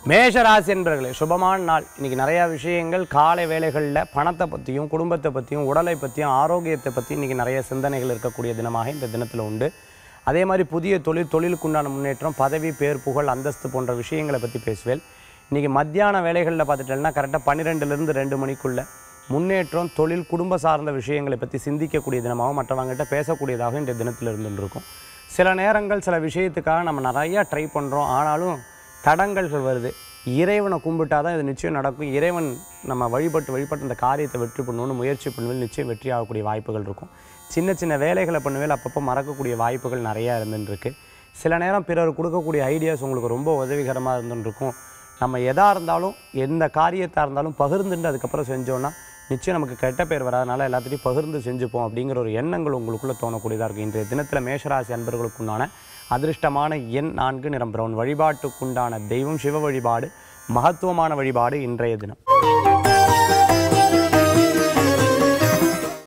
மேஷராசி என்பர்களே சுபமான நாள் இன்னைக்கு நிறையா விஷயங்கள் காலை வேளைகளில் பணத்தை பற்றியும் குடும்பத்தை பற்றியும் உடலை பற்றியும் ஆரோக்கியத்தை பற்றியும் இன்னைக்கு நிறைய சிந்தனைகள் இருக்கக்கூடிய தினமாக இந்த தினத்தில் உண்டு அதே மாதிரி புதிய தொழில் தொழிலுக்குண்டான முன்னேற்றம் பதவி பேர் புகழ் அந்தஸ்து போன்ற விஷயங்களை பற்றி பேசுவேன் இன்றைக்கி மத்தியான வேலைகளில் பார்த்துட்டேன்னா கரெக்டாக பன்னிரெண்டுலேருந்து ரெண்டு மணிக்குள்ள முன்னேற்றம் தொழில் குடும்ப சார்ந்த விஷயங்களை பற்றி சிந்திக்கக்கூடிய தினமாகவும் மற்றவங்ககிட்ட பேசக்கூடியதாக இந்த தினத்தில் இருந்துட்டு இருக்கும் சில நேரங்கள் சில விஷயத்துக்காக நம்ம நிறையா ட்ரை பண்ணுறோம் ஆனாலும் தடங்கல்கள் வருது இறைவனை கும்பிட்டா தான் இது நிச்சயம் நடக்கும் இறைவன் நம்ம வழிபட்டு வழிபட்டு இந்த காரியத்தை வெற்றி பண்ணணும்னு முயற்சி பண்ணுவேன் நிச்சயம் வெற்றி ஆகக்கூடிய வாய்ப்புகள் இருக்கும் சின்ன சின்ன வேலைகளை பண்ணுவேல் அப்பப்போ மறக்கக்கூடிய வாய்ப்புகள் நிறையா இருந்துன்னு இருக்கு சில நேரம் பிறர் கொடுக்கக்கூடிய ஐடியாஸ் உங்களுக்கு ரொம்ப உதவிகரமாக இருந்துன்னு இருக்கும் நம்ம எதாக இருந்தாலும் எந்த காரியத்தாக இருந்தாலும் பகிர்ந்துட்டு அதுக்கப்புறம் செஞ்சோன்னா நிச்சயம் நமக்கு கெட்ட பேர் வராதனால எல்லாத்தையும் பகிர்ந்து செஞ்சுப்போம் அப்படிங்கிற ஒரு எண்ணங்கள் உங்களுக்குள்ளே தோணக்கூடியதாக இருக்குது இன்றைய தினத்தில் மேஷராசி அன்பர்களுக்குண்டான அதிர்ஷ்டமான எண் நான்கு நிறம் பிரவுன் வழிபாட்டுக்குண்டான தெய்வம் சிவ வழிபாடு மகத்துவமான வழிபாடு இன்றைய தினம்